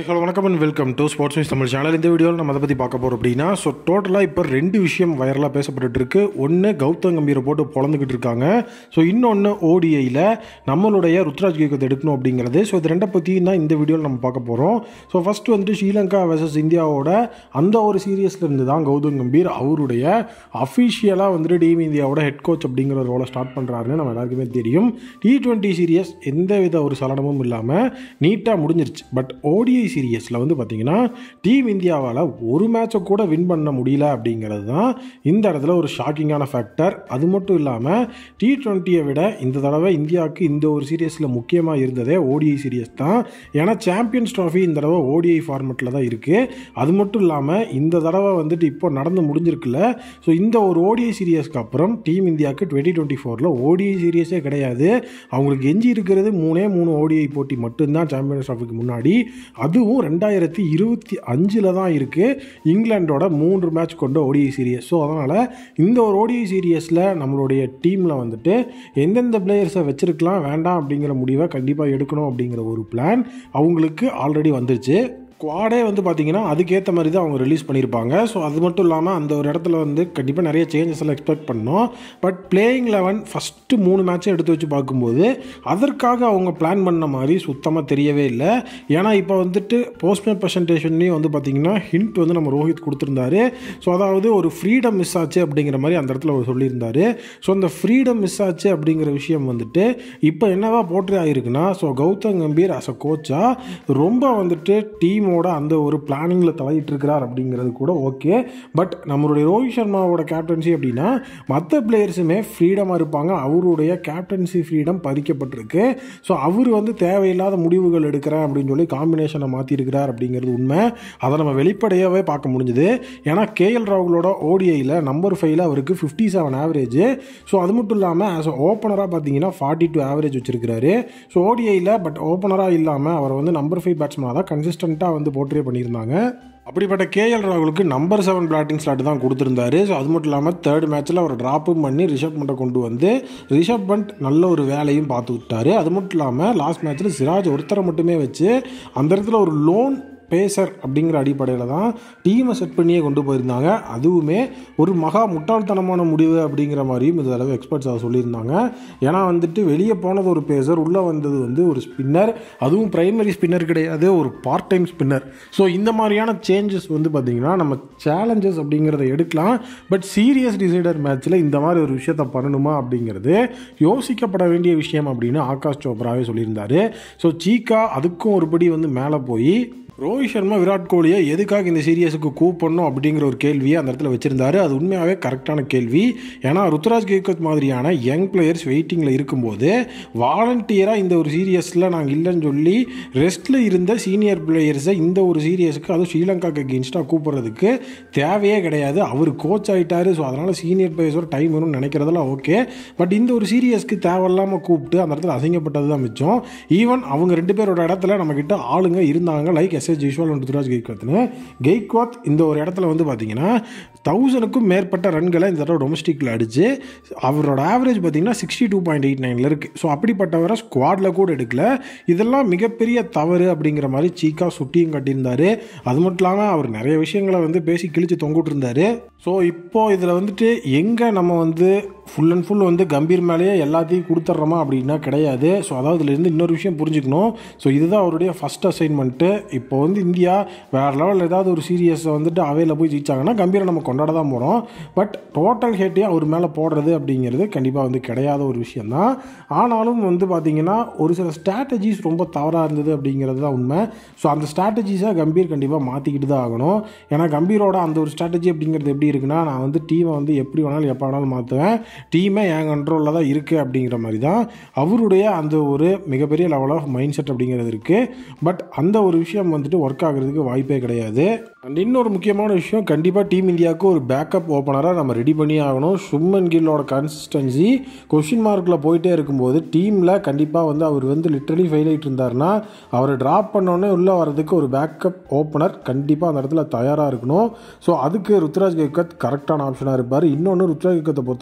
hello வணக்கம் and welcome to sports news Tamil channel இந்த வீடியோவில் நம்ம அதை பற்றி பார்க்க போகிறோம் அப்படின்னா ஸோ டோட்டலாக இப்போ ரெண்டு விஷயம் வைரலாக பேசப்பட்டுட்டு இருக்கு ஒன்று கௌதம் கம்பீரை போட்டு பொழந்துக்கிட்டு இருக்காங்க ஸோ இன்னொன்று ஓடிஐயில் நம்மளுடைய ருத்ராஜ் கேக்கத்தை எடுக்கணும் அப்படிங்கிறது ஸோ இது ரெண்டை பற்றி தான் இந்த வீடியோவில் நம்ம பார்க்க போகிறோம் ஸோ ஃபஸ்ட்டு வந்துட்டு ஸ்ரீலங்கா வர்சஸ் இந்தியாவோட அந்த ஒரு சீரியஸில் இருந்து தான் கௌதம் கம்பீர் அவருடைய அஃபிஷியலாக வந்துட்டு டீம் இந்தியாவோட ஹெட் கோச் அப்படிங்கிற ரோலை ஸ்டார்ட் பண்ணுறாருன்னு நம்ம எல்லாருக்குமே தெரியும் டி டுவெண்ட்டி சீரியஸ் எந்த வித ஒரு சலனமும் இல்லாமல் நீட்டாக முடிஞ்சிருச்சு பட் ஓடிஐ சீரியஸில் வந்து பார்த்தீங்கன்னா டீம் இந்தியாவால் ஒரு மேட்சை கூட வின் பண்ண முடியல அப்படிங்கிறது தான் இந்த இடத்துல ஒரு ஷாக்கிங்கான ஃபேக்டர் அது மட்டும் இல்லாமல் டி டுவெண்ட்டியை விட இந்த தடவை இந்தியாவுக்கு இந்த ஒரு சீரியஸில் முக்கியமாக இருந்ததே ஓடிஐ சீரியஸ் தான் ஏன்னா சாம்பியன்ஸ் ட்ராஃபி இந்த தடவை ஓடிஐ ஃபார்மெட்டில் தான் இருக்குது அது மட்டும் இல்லாமல் இந்த தடவை வந்துட்டு இப்போ நடந்து முடிஞ்சிருக்குல்ல ஸோ இந்த ஒரு ஓடிஐ சீரியஸ்க்கு அப்புறம் டீம் இந்தியாவுக்கு டுவெண்ட்டி டுவெண்ட்டி ஃபோரில் ஓடிஐ சீரியஸே கிடையாது அவங்களுக்கு எஞ்சி இருக்கிறது மூணே மூணு ஓடிஐ போட்டி மட்டும்தான் சாம்பியன்ஸ் ட்ராஃபிக்கு முன்னாடி அதுவும் ரெண்டாயிரத்தி இருபத்தி அஞ்சில் தான் இருக்குது இங்கிலாண்டோட மூன்று மேட்ச் கொண்ட ஓடிஐ சீரியஸ் ஸோ அதனால் இந்த ஒரு ஓடிஐ சீரியஸில் நம்மளுடைய டீமில் வந்துட்டு எந்தெந்த பிளேயர்ஸை வச்சிருக்கலாம் வேண்டாம் அப்படிங்கிற முடிவை கண்டிப்பாக எடுக்கணும் அப்படிங்கிற ஒரு பிளான் அவங்களுக்கு ஆல்ரெடி வந்துருச்சு குவாடே வந்து பார்த்தீங்கன்னா அதுக்கேற்ற மாதிரி தான் அவங்க ரிலீஸ் பண்ணியிருப்பாங்க ஸோ அது மட்டும் இல்லாமல் அந்த ஒரு இடத்துல வந்து கண்டிப்பாக நிறைய சேஞ்சஸ் எல்லாம் எக்ஸ்பெக்ட் பண்ணோம் பட் பிளேயிங் லெவன் ஃபஸ்ட்டு மூணு மேட்சை எடுத்து வச்சு பார்க்கும்போது அதற்காக அவங்க பிளான் பண்ண மாதிரி சுத்தமாக தெரியவே இல்லை ஏன்னா இப்போ வந்துட்டு போஸ்ட்மேன் ப்ரெசன்டேஷன்லேயும் வந்து பார்த்திங்கன்னா ஹிண்ட் வந்து நம்ம ரோஹித் கொடுத்துருந்தாரு ஸோ அதாவது ஒரு ஃப்ரீடம் மிஸ் ஆச்சு அப்படிங்கிற மாதிரி அந்த இடத்துல அவர் சொல்லியிருந்தாரு ஸோ அந்த ஃப்ரீடம் மிஸ் ஆச்சு அப்படிங்கிற விஷயம் வந்துட்டு இப்போ என்னவா போற்றி ஆகிருக்குன்னா so Gautam Gambhir as a கோச்சாக ரொம்ப வந்துட்டு டீமோட அந்த ஒரு பிளானிங்கில் தலையிட்டு இருக்கிறார் அப்படிங்கிறது கூட ஓகே பட் நம்மளுடைய ரோஹித் சர்மாவோட கேப்டன்சி அப்படின்னா மற்ற பிளேயர்ஸுமே ஃப்ரீடமாக இருப்பாங்க அவருடைய கேப்டன்சி ஃப்ரீடம் பறிக்கப்பட்டிருக்கு ஸோ அவர் வந்து தேவையில்லாத முடிவுகள் எடுக்கிறேன் அப்படின்னு சொல்லி காம்பினேஷனை மாற்றிருக்கிறார் அப்படிங்கிறது உண்மை அதை நம்ம வெளிப்படையாகவே பார்க்க முடிஞ்சுது ஏன்னா கேஎல் ராகுலோட ஓடிஐயில் நம்பர் ஃபைவ்ல அவருக்கு ஃபிஃப்டி செவன் ஆவரேஜ் ஸோ அது மட்டும் இல்லாமல் ஆஸ் ஓப்பனராக பார்த்தீங்கன்னா ஃபார்ட்டி டூ ஆவரேஜ் வச்சிருக்கிறாரு ஸோ ஓடிஐயில் பட் ஓப்பனராக இல்லாமல் அவர் வந்து நம்பர் ஃபைவ் பேட்ஸ்மேனாக தான் கன்சிஸ்டண்ட்டாக வந்து போர்ட்ரே பண்ணியிருந்தாங்க அப்படிப்பட்ட கேஎல் ராகுலுக்கு நம்பர் செவன் பேட்டிங் ஸ்லாட் தான் கொடுத்துருந்தாரு ஸோ அது மட்டும் இல்லாமல் தேர்ட் மேட்ச்சில் அவர் ட்ராப்பும் பண்ணி ரிஷப் பண்ட்டை கொண்டு வந்து ரிஷப் பண்ட் நல்ல ஒரு வேலையும் பார்த்து விட்டாரு அது மட்டும் இல்லாமல் லாஸ்ட் மேட்ச்சில் சிராஜ் ஒருத்தரை மட்டுமே வச்சு அந்த இடத்துல ஒரு லோன் பேசர் அப்படிங்கிற அடிப்படையில் தான் டீமை செட் பண்ணியே கொண்டு போயிருந்தாங்க அதுவுமே ஒரு மகா முட்டாள்தனமான முடிவு அப்படிங்கிற மாதிரியும் இந்த தடவை எக்ஸ்பர்ட்ஸ் அதை சொல்லியிருந்தாங்க ஏன்னா வந்துட்டு வெளியே போனது ஒரு பேசர் உள்ளே வந்தது வந்து ஒரு ஸ்பின்னர் அதுவும் பிரைமரி ஸ்பின்னர் கிடையாது ஒரு பார்ட் டைம் ஸ்பின்னர் ஸோ இந்த மாதிரியான சேஞ்சஸ் வந்து பார்த்திங்கன்னா நம்ம சேலஞ்சஸ் அப்படிங்கிறத எடுக்கலாம் பட் சீரியஸ் டிசைடர் மேட்ச்சில் இந்த மாதிரி ஒரு விஷயத்த பண்ணணுமா அப்படிங்கிறது யோசிக்கப்பட வேண்டிய விஷயம் அப்படின்னு ஆகாஷ் சோப்ராவே சொல்லியிருந்தாரு ஸோ சீக்கா அதுக்கும் ஒருபடி வந்து மேலே போய் ரோஹித் சர்மா விராட் கோலியை எதுக்காக இந்த சீரியஸுக்கு கூப்பிடணும் அப்படிங்கிற ஒரு கேள்வியை அந்த இடத்துல வச்சுருந்தாரு அது உண்மையாகவே கரெக்டான கேள்வி ஏன்னா ருத்ராஜ் கேக்கத் மாதிரியான யங் பிளேயர்ஸ் வெயிட்டிங்கில் இருக்கும்போது வாலண்டியராக இந்த ஒரு சீரியஸில் நாங்கள் இல்லைன்னு சொல்லி ரெஸ்ட்டில் இருந்த சீனியர் பிளேயர்ஸை இந்த ஒரு சீரியஸுக்கு அதுவும் ஸ்ரீலங்காக்கு அகேன்ஸ்டாக கூப்பிட்றதுக்கு தேவையே கிடையாது அவர் கோச் ஆகிட்டாரு ஸோ அதனால் சீனியர் பிளேயர்ஸோட டைம் வேணும்னு நினைக்கிறதெல்லாம் ஓகே பட் இந்த ஒரு சீரியஸ்க்கு தேவையில்லாமல் கூப்பிட்டு அந்த இடத்துல அசிங்கப்பட்டது தான் மிச்சம் ஈவன் அவங்க ரெண்டு பேரோட இடத்துல நம்மக்கிட்ட ஆளுங்க இருந்தாங்க லைக் எஸ் எஸ் ஜெய்ஸ்வால் அண்ட் ருத்ராஜ் கெய்க்வாத்னு கெய்க்வாத் இந்த ஒரு இடத்துல வந்து பார்த்தீங்கன்னா தௌசண்ட்க்கும் மேற்பட்ட ரன்களை இந்த தடவை டொமஸ்டிக்கில் அடித்து அவரோட ஆவரேஜ் பார்த்தீங்கன்னா சிக்ஸ்டி டூ பாயிண்ட் எயிட் நைனில் இருக்குது ஸோ அப்படிப்பட்டவரை ஸ்குவாடில் கூட எடுக்கல இதெல்லாம் மிகப்பெரிய தவறு அப்படிங்கிற மாதிரி சீக்கா சுட்டியும் கட்டியிருந்தாரு அது மட்டும் இல்லாமல் அவர் நிறைய விஷயங்களை வந்து பேசி கிழிச்சு தொங்கிட்டு இருந்தார் ஸோ இப்போது இதில் வந்துட்டு எங்கே நம்ம வந்து ஃபுல் அண்ட் ஃபுல் வந்து கம்பீர் மேலேயே எல்லாத்தையும் கொடுத்துட்றோமா அப்படின்னா கிடையாது ஸோ அதாவது இதுலேருந்து இன்னொரு விஷயம் புரிஞ்சுக்கணும் ஸோ இதுதான் அவருடைய ஃபஸ்ட் அசைன்மெண்ட்டு இப்போ வந்து இந்தியா வேறு லெவலில் ஏதாவது ஒரு சீரியஸை வந்துட்டு அவையில் போய் ஜெயிச்சாங்கன்னா கம்பீரை நம்ம கொண்டாட தான் போகிறோம் பட் டோட்டல் ஹேட்டே அவர் மேலே போடுறது அப்படிங்கிறது கண்டிப்பாக வந்து கிடையாத ஒரு விஷயந்தான் ஆனாலும் வந்து பார்த்திங்கன்னா ஒரு சில ஸ்ட்ராட்டஜிஸ் ரொம்ப தவறாக இருந்தது அப்படிங்கிறது தான் உண்மை ஸோ அந்த ஸ்ட்ராட்டஜிஸை கம்பீர் கண்டிப்பாக மாற்றிக்கிட்டு தான் ஆகணும் ஏன்னா கம்பீரோட அந்த ஒரு ஸ்ட்ராட்டஜி அப்படிங்கிறது எப்படி இருக்குன்னா நான் வந்து டீமை வந்து எப்படி வேணாலும் எப்போ வேணாலும் மாற்றுவேன் டீமே என் கண்ட்ரோலில் தான் இருக்குது அப்படிங்கிற மாதிரி தான் அவருடைய அந்த ஒரு மிகப்பெரிய லெவல் ஆஃப் மைண்ட் செட் அப்படிங்கிறது இருக்குது பட் அந்த ஒரு விஷயம் வந்துட்டு ஒர்க் ஆகிறதுக்கு வாய்ப்பே கிடையாது அண்ட் இன்னொரு முக்கியமான விஷயம் கண்டிப்பாக டீம் இந்தியாவுக்கு ஒரு பேக்கப் ஓப்பனராக நம்ம ரெடி பண்ணி ஆகணும் சும்மன் கில்லோட கன்சிஸ்டன்சி கொஷின் மார்க்கில் போயிட்டே இருக்கும்போது டீமில் கண்டிப்பாக வந்து அவர் வந்து லிட்ரலி ஃபெயில் ஆகிட்டு இருந்தாருன்னா அவரை ட்ராப் பண்ணோன்னே உள்ளே வரதுக்கு ஒரு பேக்கப் ஓப்பனர் கண்டிப்பாக அந்த இடத்துல தயாராக இருக்கணும் ஸோ அதுக்கு ருத்ராஜ் கெய்கத் கரெக்டான ஆப்ஷனாக இருப்பார் இன்னொன்று ருத்ராஜ் கெய்கத்தை பொறுத்த வரைக்கும்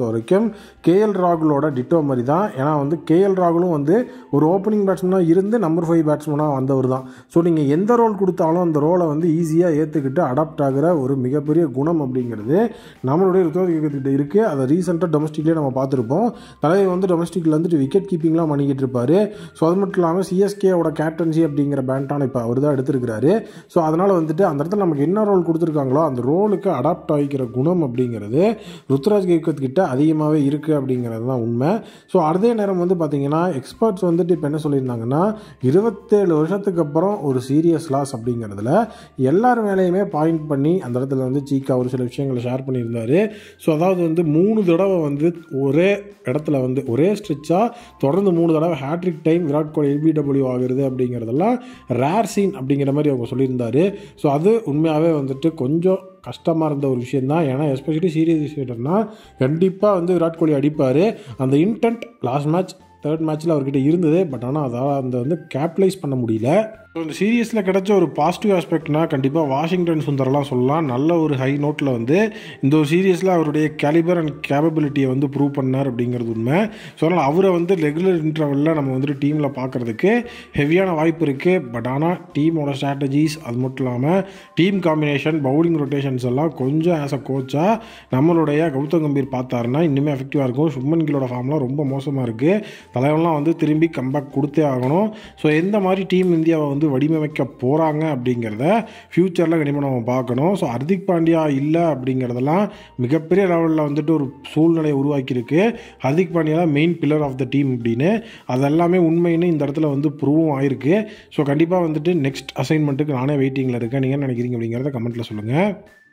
கேஎல் ராகுலோட டிட்டோ மாதிரி தான் ஏன்னா வந்து கேஎல் ராகுலும் வந்து ஒரு ஓப்பனிங் பேட்ஸ்மனாக இருந்து நம்பர் ஃபைவ் பேட்ஸ்மனாக வந்தவர் தான் ஸோ நீங்கள் எந்த ரோல் கொடுத்தாலும் அந்த ரோலை வந்து ஈஸியாக ஏற்றுக்கிட்டு அடாப்ட் ஆகிற ஒரு மிகப்பெரிய குணம் அப்படிங்கிறது நம்மளுடைய ருத்ராஜ் இருக்குது அதை ரீசெண்டாக டொமஸ்டிக்லேயே நம்ம பார்த்துருப்போம் தலைவர் வந்து டொமஸ்டிக்கில் வந்துட்டு விக்கெட் கீப்பிங்லாம் பண்ணிக்கிட்டு இருப்பார் ஸோ அது மட்டும் இல்லாமல் சிஎஸ்கேவோட கேப்டன்சி அப்படிங்கிற பேண்டான இப்போ அவர் தான் எடுத்திருக்கிறாரு ஸோ அதனால் வந்துட்டு அந்த இடத்துல நமக்கு என்ன ரோல் கொடுத்துருக்காங்களோ அந்த ரோலுக்கு அடாப்ட் ஆகிக்கிற குணம் அப்படிங்கிறது ருத்ராஜ் கேக்கத் கிட்ட அதிகமாகவே இருக்குது அப்படிங்கிறது தான் உண்மை ஸோ அதே நேரம் வந்து பார்த்தீங்கன்னா எக்ஸ்பர்ட்ஸ் வந்துட்டு இப்போ என்ன சொல்லியிருந்தாங்கன்னா இருபத்தேழு வருஷத்துக்கு அப்புறம் ஒரு சீரியஸ் லாஸ் அப்படிங்கிறதுல எல்லார் மேலேயுமே பாயிண்ட் பண்ணி அந்த இடத்துல வந்து சீக்கா ஒரு சில விஷயங்களை ஷேர் பண்ணியிருந்தாரு ஸோ அதாவது வந்து மூணு தடவை வந்து ஒரே இடத்துல வந்து ஒரே ஸ்ட்ரிச்சாக தொடர்ந்து மூணு தடவை hat trick time Virat Kohli LBW ஆகுறது அப்படிங்கிறதெல்லாம் ரேர் சீன் அப்படிங்கிற மாதிரி அவங்க சொல்லியிருந்தாரு ஸோ அது உண்மையாகவே வந்துட்டு கொஞ்சம் கஷ்டமாக இருந்த ஒரு விஷயம் தான் ஏன்னா எஸ்பெஷலி சீரியஸ் விஷயம்னா கண்டிப்பாக வந்து விராட் கோலி அடிப்பார் அந்த இன்டென்ட் லாஸ்ட் மேட்ச் தேர்ட் மேட்ச்சில் அவர்கிட்ட இருந்தது பட் ஆனால் அதால் அந்த வந்து கேப்டலைஸ் பண்ண முடியல ஸோ இந்த சீரியஸில் கிடைச்ச ஒரு பாசிட்டிவ் ஆஸ்பெக்ட்னா கண்டிப்பாக வாஷிங்டன் சுந்தர்லாம் சொல்லலாம் நல்ல ஒரு ஹை நோட்டில் வந்து இந்த ஒரு சீரியஸில் அவருடைய கேலிபர் அண்ட் கேபபிலிட்டியை வந்து ப்ரூவ் பண்ணார் அப்படிங்கிறது உண்மை ஸோ அதனால் அவரை வந்து ரெகுலர் இன்டர்வலில் நம்ம வந்துட்டு டீமில் பார்க்குறதுக்கு ஹெவியான வாய்ப்பு இருக்குது பட் ஆனால் டீமோட ஸ்ட்ராட்டஜிஸ் அது மட்டும் இல்லாமல் டீம் காம்பினேஷன் பவுலிங் ரொட்டேஷன்ஸ் எல்லாம் கொஞ்சம் ஆஸ் அ கோச்சாக நம்மளுடைய கௌதம் கம்பீர் பார்த்தாருன்னா இன்னுமே எஃபெக்டிவாக இருக்கும் சுப்மன் கிலோட ஃபார்ம்லாம் ரொம்ப மோசமாக இருக்குது தலைவன்லாம் வந்து திரும்பி கம்பேக் கொடுத்தே ஆகணும் ஸோ எந்த மாதிரி டீம் இந்தியாவை வந்து வடிவமைக்க போகிறாங்க அப்படிங்கிறத ஃப்யூச்சரில் கண்டிப்பாக நம்ம பார்க்கணும் ஸோ ஹர்திக் பாண்டியா இல்லை அப்படிங்கிறதெல்லாம் மிகப்பெரிய லெவலில் வந்துட்டு ஒரு சூழ்நிலையை உருவாக்கியிருக்கு Hardik Pandya main pillar of the team அப்படின்னு அதெல்லாமே உண்மைன்னு இந்த இடத்துல வந்து ப்ரூவும் ஆயிருக்கு ஸோ கண்டிப்பாக வந்துட்டு நெக்ஸ்ட் அசைன்மெண்ட்டுக்கு நானே வெயிட்டிங்கில் இருக்கேன் நீங்கள் என்ன நினைக்கிறீங்க அப்படிங்கிறத கமெண்ட்டில் சொல்லுங்கள்